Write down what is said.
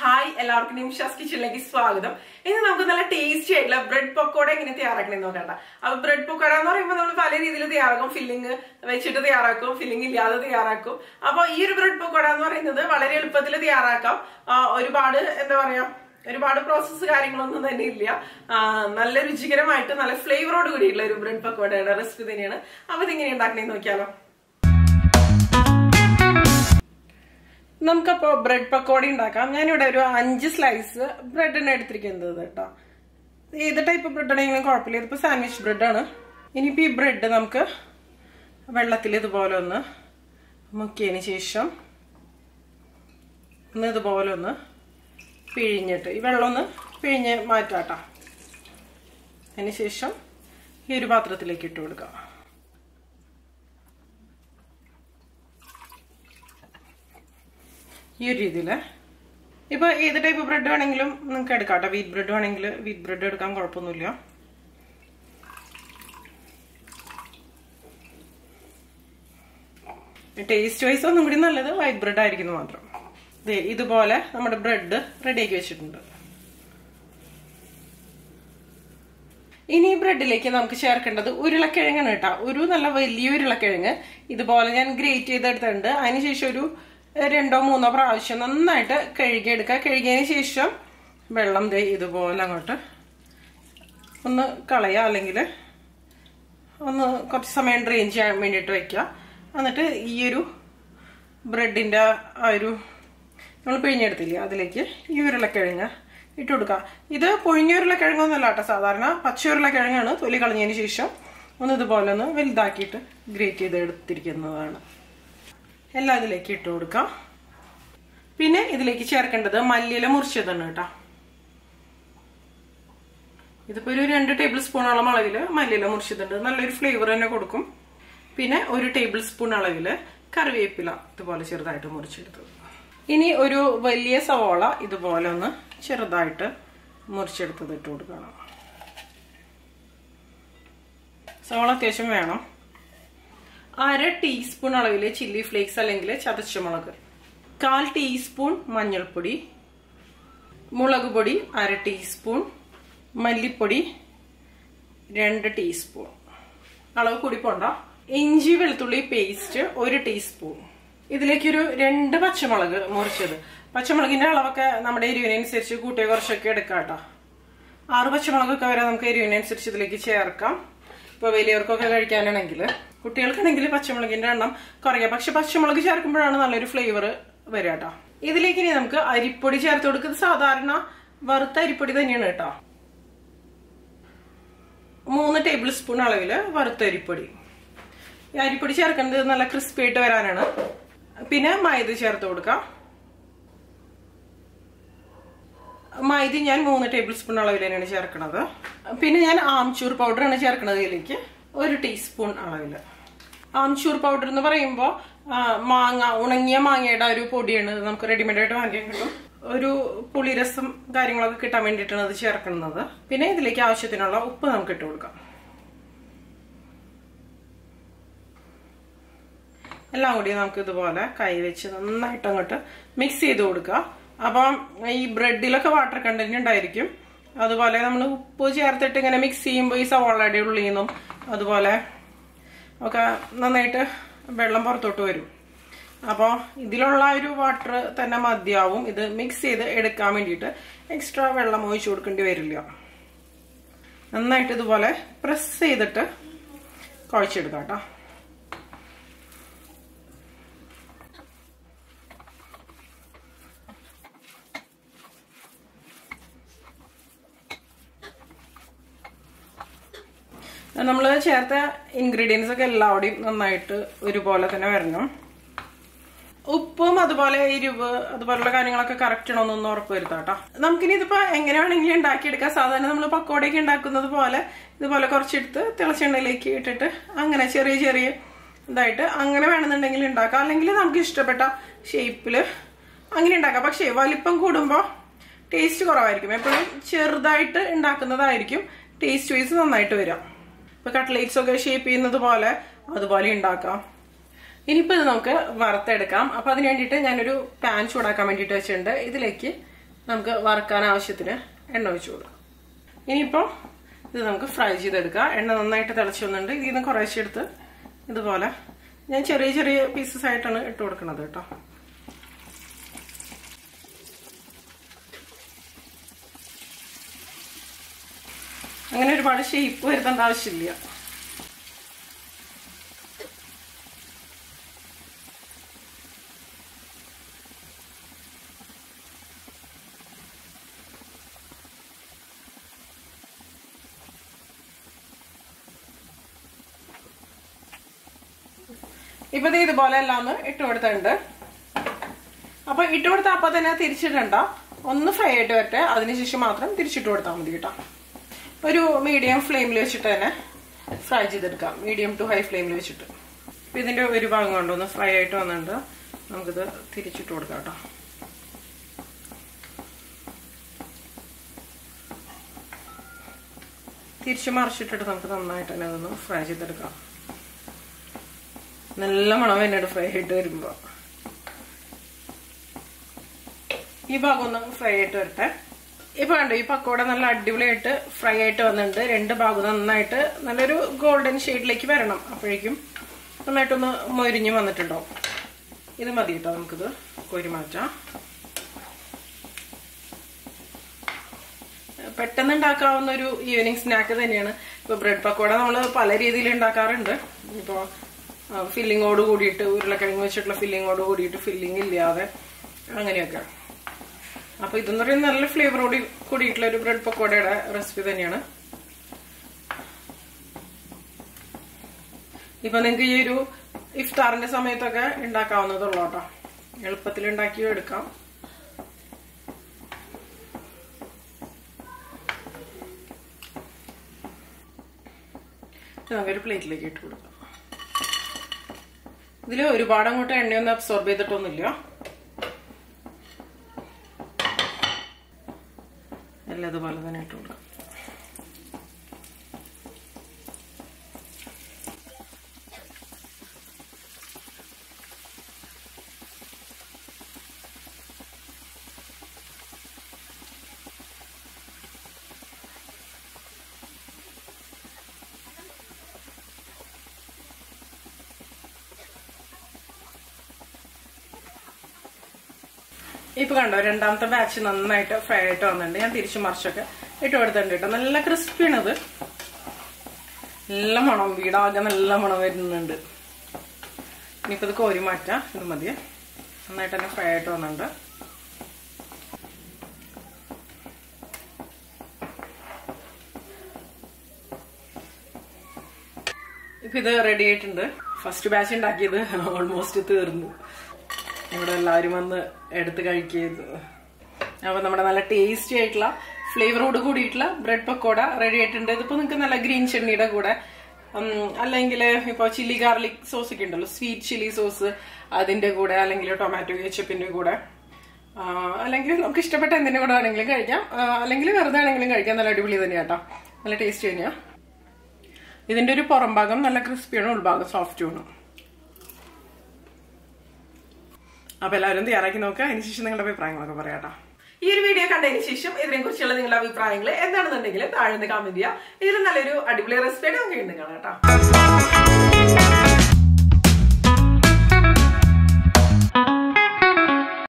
hi എല്ലാവർക്കും നിമിഷാസ് കിച്ചണിലേക്ക് സ്വാഗതം ഇന്ന് നമുക്ക് നല്ല ടേസ്റ്റി ആയിട്ടുള്ള ബ്രെഡ് പക്കോട എങ്ങനെ തയ്യാറാക്കണമെന്ന് നോക്കണ്ട അപ്പൊ ബ്രെഡ് പക്കോട എന്ന് പറയുമ്പോൾ നമ്മൾ പല രീതിയിൽ തയ്യാറാക്കും ഫില്ലിങ് വെച്ചിട്ട് തയ്യാറാക്കും ഫില്ലിംഗ് ഇല്ലാതെ തയ്യാറാക്കും അപ്പൊ ഈ ഒരു ബ്രെഡ് പക്കോട എന്ന് പറയുന്നത് വളരെ എളുപ്പത്തിൽ തയ്യാറാക്കാം ആ, ഒരുപാട് എന്താ പറയാ ഒരുപാട് പ്രോസസ്സ് കാര്യങ്ങളൊന്നും തന്നെ ഇല്ല ആ, നല്ല രുചികരമായിട്ട് നല്ല ഫ്ലേവറോട് കൂടിയുള്ള ഒരു ബ്രെഡ് പക്കോടയുടെ റെസിപ്പി തന്നെയാണ് അപ്പൊ ഇതെങ്ങനെ ഉണ്ടാക്കണേന്ന് നോക്കിയാലോ നമുക്കപ്പോ ബ്രെഡ് പക്കോട ഉണ്ടാക്കാം ഞാനിവിടെ ഒരു അഞ്ച് സ്ലൈസ് ബ്രെഡിനെ എടുത്തിരിക്കുന്നത് കേട്ടോ ഏത് ടൈപ്പ് ബ്രെഡ് ആണെങ്കിലും കുഴപ്പമില്ല ഇതിപ്പോ സാൻഡ്വിച്ച് ബ്രെഡാണ് ഇനിയിപ്പോ ഈ ബ്രെഡ് നമുക്ക് വെള്ളത്തിൽ ഇതുപോലെ ഒന്ന് മുക്കിയതിന് ശേഷം ഒന്ന് ഇതുപോലെ ഒന്ന് പിഴിഞ്ഞിട്ട് ഈ വെള്ളം ഒന്ന് പിഴിഞ്ഞ് മാറ്റാട്ടോ അതിന് ശേഷം ഈ ഒരു പാത്രത്തിലേക്ക് ഇട്ട് കൊടുക്കാം ഈ ഒരു രീതിയിൽ ഇപ്പൊ ഏത് ടൈപ്പ് ബ്രെഡ് വേണമെങ്കിലും നിങ്ങൾക്ക് എടുക്കാം കേട്ടോ വീറ്റ് ബ്രെഡ് വേണമെങ്കിൽ വീറ്റ് ബ്രെഡ് എടുക്കാൻ കുഴപ്പമൊന്നുമില്ല ടേസ്റ്റ് വൈസ് ഒന്നും കൂടി നല്ലത് വൈറ്റ് ബ്രെഡ് ആയിരിക്കുന്നു മാത്രം ദേ ഇതുപോലെ നമ്മുടെ ബ്രെഡ് റെഡിയാക്കി വെച്ചിട്ടുണ്ട് ഇനി ഈ ബ്രെഡിലേക്ക് നമുക്ക് ചേർക്കേണ്ടത് ഉരുളക്കിഴങ്ങാണ് കേട്ടോ ഒരു നല്ല വലിയ ഉരുളക്കിഴങ്ങ് ഇതുപോലെ ഞാൻ ഗ്രേറ്റ് ചെയ്തെടുത്തിട്ടുണ്ട് അതിനുശേഷം ഒരു രണ്ടോ മൂന്നോ പ്രാവശ്യം നന്നായിട്ട് കഴുകിയെടുക്കുക കഴുകിയതിന് ശേഷം വെള്ളം ദേ ഇതുപോലെ അങ്ങോട്ട് ഒന്ന് കളയുക അല്ലെങ്കിൽ ഒന്ന് കുറച്ച് സമയം ഡ്രെയിൻ ചെയ്യാൻ വേണ്ടിയിട്ട് വെക്കുക എന്നിട്ട് ഈ ഒരു ബ്രെഡിൻ്റെ ആ ഒരു നമ്മൾ പിഴിഞ്ഞെടുത്തില്ലേ അതിലേക്ക് ഈ ഉരുളക്കിഴങ്ങ് ഇട്ട് കൊടുക്കുക ഇത് പൊഴിഞ്ഞ ഉരുളക്കിഴങ്ങൊന്നുമല്ല കേട്ടോ സാധാരണ പച്ച ഉരുളക്കിഴങ്ങാണ് തൊലി കളഞ്ഞതിന് ശേഷം ഒന്ന് ഇതുപോലെ ഒന്ന് വലുതാക്കിയിട്ട് ഗ്രേറ്റ് ചെയ്ത് എടുത്തിരിക്കുന്നതാണ് എല്ലാം ഇതിലേക്ക് ഇട്ട് കൊടുക്കാം പിന്നെ ഇതിലേക്ക് ചേർക്കേണ്ടത് മല്ലിയില മുറിച്ചതാണ് കേട്ടോ ഇതിപ്പോ ഒരു രണ്ട് ടേബിൾ സ്പൂണോളം അളവില് മല്ലിയില മുറിച്ചതുണ്ട് നല്ലൊരു ഫ്ലേവർ തന്നെ കൊടുക്കും പിന്നെ ഒരു ടേബിൾ സ്പൂൺ അളവില് കറിവേപ്പില ഇതുപോലെ ചെറുതായിട്ട് മുറിച്ചെടുത്തത് ഇനി ഒരു വലിയ സവോള ഇതുപോലെ ഒന്ന് ചെറുതായിട്ട് മുറിച്ചെടുത്തത് ഇട്ട് കൊടുക്കണം സവോള അത്യാവശ്യം വേണം അര ടീസ്പൂൺ അളവിൽ ചില്ലി ഫ്ലേക്സ് അല്ലെങ്കിൽ ചതച്ചമുളക് കാൽ ടീസ്പൂൺ മഞ്ഞൾപ്പൊടി മുളക് പൊടി അര ടീസ്പൂൺ മല്ലിപ്പൊടി രണ്ട് ടീസ്പൂൺ അളവ് കൂടി പോണ്ട ഇഞ്ചി വെളുത്തുള്ളി പേസ്റ്റ് ഒരു ടീസ്പൂൺ ഇതിലേക്കൊരു രണ്ട് പച്ചമുളക് മുറിച്ചത് പച്ചമുളകിന്റെ അളവൊക്കെ നമ്മുടെ എരിവിനനുസരിച്ച് കൂട്ടിയ കുറച്ചൊക്കെ എടുക്കാം കേട്ടോ ആറ് പച്ചമുളകൊക്കെ വരെ നമുക്ക് എരിവിനനുസരിച്ച് ഇതിലേക്ക് ചേർക്കാം ഇപ്പൊ വലിയവർക്കൊക്കെ കഴിക്കാനാണെങ്കിൽ കുട്ടികൾക്കാണെങ്കിൽ പച്ചമുളകിന്റെ എണ്ണം കുറയാം പക്ഷെ പച്ചമുളക് ചേർക്കുമ്പോഴാണ് നല്ലൊരു ഫ്ലേവർ വരിക കേട്ടോ ഇതിലേക്ക് ഇനി നമുക്ക് അരിപ്പൊടി ചേർത്ത് കൊടുക്കുന്നത് സാധാരണ വറുത്ത അരിപ്പൊടി തന്നെയാണ് കേട്ടോ മൂന്ന് ടേബിൾ സ്പൂൺ അളവില് വറുത്ത അരിപ്പൊടി ഈ അരിപ്പൊടി ചേർക്കേണ്ടത് നല്ല ക്രിസ്പി ആയിട്ട് വരാനാണ് പിന്നെ മൈദ ചേർത്ത് കൊടുക്കാം മൈദ ഞാൻ മൂന്ന് ടേബിൾ സ്പൂൺ അളവിൽ തന്നെയാണ് ചേർക്കുന്നത് പിന്നെ ഞാൻ ആംചൂർ പൗഡറാണ് ചേർക്കുന്നത് ഇതിലേക്ക് ഒരു ടീസ്പൂൺ അളവിൽ ആംചൂർ പൗഡർ എന്ന് പറയുമ്പോൾ മാങ്ങ ഉണങ്ങിയ മാങ്ങയുടെ ഒരു പൊടിയാണ് ഇത് നമുക്ക് റെഡിമെയ്ഡ് ആയിട്ട് വാങ്ങിക്കാൻ കിട്ടും ഒരു പുളിരസം കാര്യങ്ങളൊക്കെ കിട്ടാൻ വേണ്ടിയിട്ടാണ് അത് ചേർക്കുന്നത് പിന്നെ ഇതിലേക്ക് ആവശ്യത്തിനുള്ള ഉപ്പ് നമുക്ക് ഇട്ട് കൊടുക്കാം എല്ലാം കൂടി നമുക്ക് ഇതുപോലെ കൈ വെച്ച് നന്നായിട്ട് അങ്ങോട്ട് മിക്സ് ചെയ്ത് കൊടുക്കുക അപ്പം ഈ ബ്രെഡിലൊക്കെ വാട്ടർ കണ്ടന്റ് ഉണ്ടായിരിക്കും അതുപോലെ നമ്മൾ ഉപ്പ് ചേർത്തിട്ട് ഇങ്ങനെ മിക്സ് ചെയ്യുമ്പോൾ ഈ സവാളയുടെ ഉള്ളിൽ നിന്നും അതുപോലെ ഒക്കെ നന്നായിട്ട് വെള്ളം പുറത്തോട്ട് വരും അപ്പോൾ ഇതിലുള്ള ഒരു വാട്ടർ തന്നെ മതിയാവും ഇത് മിക്സ് ചെയ്ത് എടുക്കാൻ വേണ്ടിയിട്ട് എക്സ്ട്രാ വെള്ളം ഒഴിച്ചു കൊടുക്കേണ്ടി വരില്ല നന്നായിട്ട് ഇതുപോലെ പ്രസ് ചെയ്തിട്ട് കുഴച്ചെടുക്കാം കേട്ടോ നമ്മൾ ചേർത്ത ഇൻഗ്രീഡിയൻസ് ഒക്കെ എല്ലാവിടെയും നന്നായിട്ട് ഒരുപോലെ തന്നെ വരണം ഉപ്പും അതുപോലെ എരിവ് അതുപോലുള്ള കാര്യങ്ങളൊക്കെ കറക്റ്റ് ആണോ എന്നൊന്ന് ഉറപ്പ് വരുത്താം കേട്ടോ നമുക്കിനി ഇതിപ്പോ എങ്ങനെ വേണമെങ്കിലും ഉണ്ടാക്കിയെടുക്കാം സാധാരണ നമ്മൾ പക്കോടയൊക്കെ ഉണ്ടാക്കുന്നത് പോലെ ഇതുപോലെ കുറച്ചെടുത്ത് തിളച്ചെണ്ണയിലേക്ക് ഇട്ടിട്ട് അങ്ങനെ ചെറിയ ചെറിയ ഇതായിട്ട് അങ്ങനെ വേണമെന്നുണ്ടെങ്കിൽ ഉണ്ടാക്കാം അല്ലെങ്കിൽ നമുക്ക് ഇഷ്ടപ്പെട്ട ഷേപ്പില് അങ്ങനെ ഉണ്ടാക്കാം പക്ഷേ വലിപ്പം കൂടുമ്പോൾ ടേസ്റ്റ് കുറവായിരിക്കും എപ്പോഴും ചെറുതായിട്ട് ഉണ്ടാക്കുന്നതായിരിക്കും ടേസ്റ്റ് വൈസ് നന്നായിട്ട് വരാം ഇപ്പൊ കട്ട്ലേറ്റ്സ് ഒക്കെ ഷേപ്പ് ചെയ്യുന്നത് പോലെ അതുപോലെ ഉണ്ടാക്കാം ഇനിയിപ്പോൾ ഇത് നമുക്ക് വറുത്തെടുക്കാം അപ്പൊ അതിന് വേണ്ടിയിട്ട് ഞാനൊരു പാൻ ചൂടാക്കാൻ വേണ്ടിയിട്ട് വെച്ചിട്ടുണ്ട് ഇതിലേക്ക് നമുക്ക് വറുക്കാൻ ആവശ്യത്തിന് എണ്ണ ഒഴിച്ചു കൊടുക്കാം ഇനിയിപ്പോൾ ഇത് നമുക്ക് ഫ്രൈ ചെയ്തെടുക്കാം എണ്ണ നന്നായിട്ട് തിളച്ച് വന്നിട്ടുണ്ട് ഇതിൽ നിന്ന് കുറേശ്ശെ എടുത്ത് ഇതുപോലെ ഞാൻ ചെറിയ ചെറിയ പീസസ് ആയിട്ടാണ് ഇട്ട് കൊടുക്കുന്നത് കേട്ടോ അങ്ങനെ ഒരുപാട് ഷേപ്പ് വരുത്തേണ്ട ആവശ്യമില്ല ഇപ്പൊ ദേ ഇതുപോലെ എല്ലാം ഒന്ന് ഇട്ട് കൊടുത്തിട്ടുണ്ട് അപ്പൊ ഇട്ട് കൊടുത്ത അപ്പൊ തന്നെ തിരിച്ചിടണ്ട ഒന്ന് ഫ്രൈ ആയിട്ട് വരട്ടെ അതിനുശേഷം മാത്രം തിരിച്ചിട്ട് കൊടുത്താൽ മതി കേട്ടോ ഒരു മീഡിയം ഫ്ലെയിമിൽ വെച്ചിട്ട് തന്നെ ഫ്രൈ ചെയ്തെടുക്കാം മീഡിയം ടു ഹൈ ഫ്ലെയിമിൽ വെച്ചിട്ട് അപ്പൊ ഇതിന്റെ ഒരു ഭാഗം കൊണ്ട് ഒന്ന് ഫ്രൈ ആയിട്ട് വന്നിട്ടുണ്ട് നമുക്കിത് തിരിച്ചിട്ട് കൊടുക്കാം കേട്ടോ തിരിച്ച് മറിച്ചിട്ടിട്ട് നമുക്ക് നന്നായിട്ട് തന്നെ അതൊന്ന് ഫ്രൈ ചെയ്തെടുക്കാം നല്ല മണം വരുന്നുണ്ട് ഫ്രൈ ആയിട്ട് വരുമ്പോ ഈ ഭാഗം ഒന്ന് ഫ്രൈ ആയിട്ട് വരട്ടെ ഇപ്പൊ കണ്ടോ ഈ പക്കോട നല്ല അടിപൊളിയായിട്ട് ഫ്രൈ ആയിട്ട് വന്നിട്ടുണ്ട് രണ്ട് ഭാഗം നന്നായിട്ട് നല്ലൊരു ഗോൾഡൻ ഷെയ്ഡിലേക്ക് വരണം അപ്പോഴേക്കും നന്നായിട്ടൊന്ന് മൊരിഞ്ഞ് വന്നിട്ടുണ്ടാവും ഇത് മതി കേട്ടോ നമുക്കിത് കോരി മാറ്റാം പെട്ടെന്ന് ഉണ്ടാക്കാവുന്ന ഒരു ഈവനിങ് സ്നാക്ക് തന്നെയാണ് ഇപ്പൊ ബ്രെഡ് പക്കോട നമ്മൾ പല രീതിയിൽ ഉണ്ടാക്കാറുണ്ട് ഇപ്പോ ഫില്ലിങ്ങോട് കൂടിയിട്ട് ഉരുളക്കിഴങ്ങ് വെച്ചിട്ടുള്ള ഫില്ലിങ്ങോട് കൂടിയിട്ട് ഫില്ലിങ് ഇല്ലാതെ അങ്ങനെയൊക്കെ അപ്പൊ ഇതെന്ന് പറയുന്നത് നല്ല ഫ്ലേവറോട് കൂടിയിട്ടുള്ള ഒരു ബ്രെഡ് പക്കോടയുടെ റെസിപ്പി തന്നെയാണ് ഇപ്പൊ നിങ്ങൾക്ക് ഈ ഒരു ഇഫ്താറിന്റെ സമയത്തൊക്കെ ഉണ്ടാക്കാവുന്നതുള്ളൂ കേട്ടോ എളുപ്പത്തിൽ ഉണ്ടാക്കി എടുക്കാം നമുക്കൊരു പ്ലേറ്റിലേക്ക് ഇട്ട് കൊടുക്കാം ഇതിൽ ഒരുപാട് അങ്ങോട്ട് എണ്ണയൊന്നും അബ്സോർബ് ചെയ്തിട്ടൊന്നുമില്ല എല്ലാം അതുപോലെ തന്നെ ഇട്ട് കൊടുക്കാം ഇപ്പൊ കണ്ടോ രണ്ടാമത്തെ ബാച്ച് നന്നായിട്ട് ഫ്രൈ ആയിട്ട് വന്നിട്ടുണ്ട് ഞാൻ തിരിച്ചു മറിച്ചൊക്കെ ഇട്ട് കൊടുത്തിട്ടുണ്ട് കേട്ടോ നല്ല ക്രിസ്പിയാണ് ഇത് നല്ല മണം വീടാകെ നല്ല മണം വരുന്നുണ്ട് ഇനിയിപ്പോ ഇത് കോരി മാറ്റാം ഇത് മതിയെ നന്നായിട്ട് തന്നെ ഫ്രൈ ആയിട്ട് വന്നിട്ടുണ്ട് ഇപ്പൊ ഇത് റെഡി ആയിട്ടുണ്ട് ഫസ്റ്റ് ബാച്ച് ഉണ്ടാക്കിയത് ഓൾമോസ്റ്റ് തീർന്നു ഇവിടെ എല്ലാവരും വന്ന് എടുത്ത് കഴിക്കുന്നത് അപ്പൊ നമ്മുടെ നല്ല ടേസ്റ്റി ആയിട്ടുള്ള ഫ്ലേവറോട് കൂടിയിട്ടുള്ള ബ്രെഡ് പക്കോട റെഡി ആയിട്ടുണ്ട് ഇതിപ്പോ നിങ്ങൾക്ക് നല്ല ഗ്രീൻ ചട്നിയുടെ കൂടെ അല്ലെങ്കിൽ ഇപ്പോൾ ചില്ലി ഗാർലിക് സോസ് ഒക്കെ ഉണ്ടല്ലോ സ്വീറ്റ് ചില്ലി സോസ് അതിന്റെ കൂടെ അല്ലെങ്കിൽ ടൊമാറ്റോ കെച്ചപ്പിന്റെ കൂടെ അല്ലെങ്കിൽ നമുക്ക് ഇഷ്ടപ്പെട്ട എന്തിന്റെ കൂടെ വേണമെങ്കിലും കഴിക്കാം അല്ലെങ്കിൽ വെറുതെ ആണെങ്കിലും കഴിക്കാം നല്ല അടിപൊളി തന്നെയാ കേട്ടോ നല്ല ടേസ്റ്റ് തന്നെയാ ഇതിന്റെ ഒരു പുറം ഭാഗം നല്ല ക്രിസ്പിയാണ് ഉൾഭാഗം സോഫ്റ്റുമാണ് അപ്പൊ എല്ലാവരും തയ്യാറാക്കി നോക്കുക അതിനുശേഷം നിങ്ങളുടെ അഭിപ്രായങ്ങളൊക്കെ പറയാട്ടോ ഈ ഒരു വീഡിയോ കണ്ടതിന് ശേഷം ഇതിനെ കുറിച്ചുള്ള നിങ്ങളുടെ അഭിപ്രായങ്ങൾ എന്താണെന്നുണ്ടെങ്കിൽ താഴെ കമന്റ് ചെയ്യുക ഇതിൽ നല്ലൊരു അടിപൊളി റെസിപ്പി നമുക്ക് വീണ്ടും കാണാം കേട്ടോ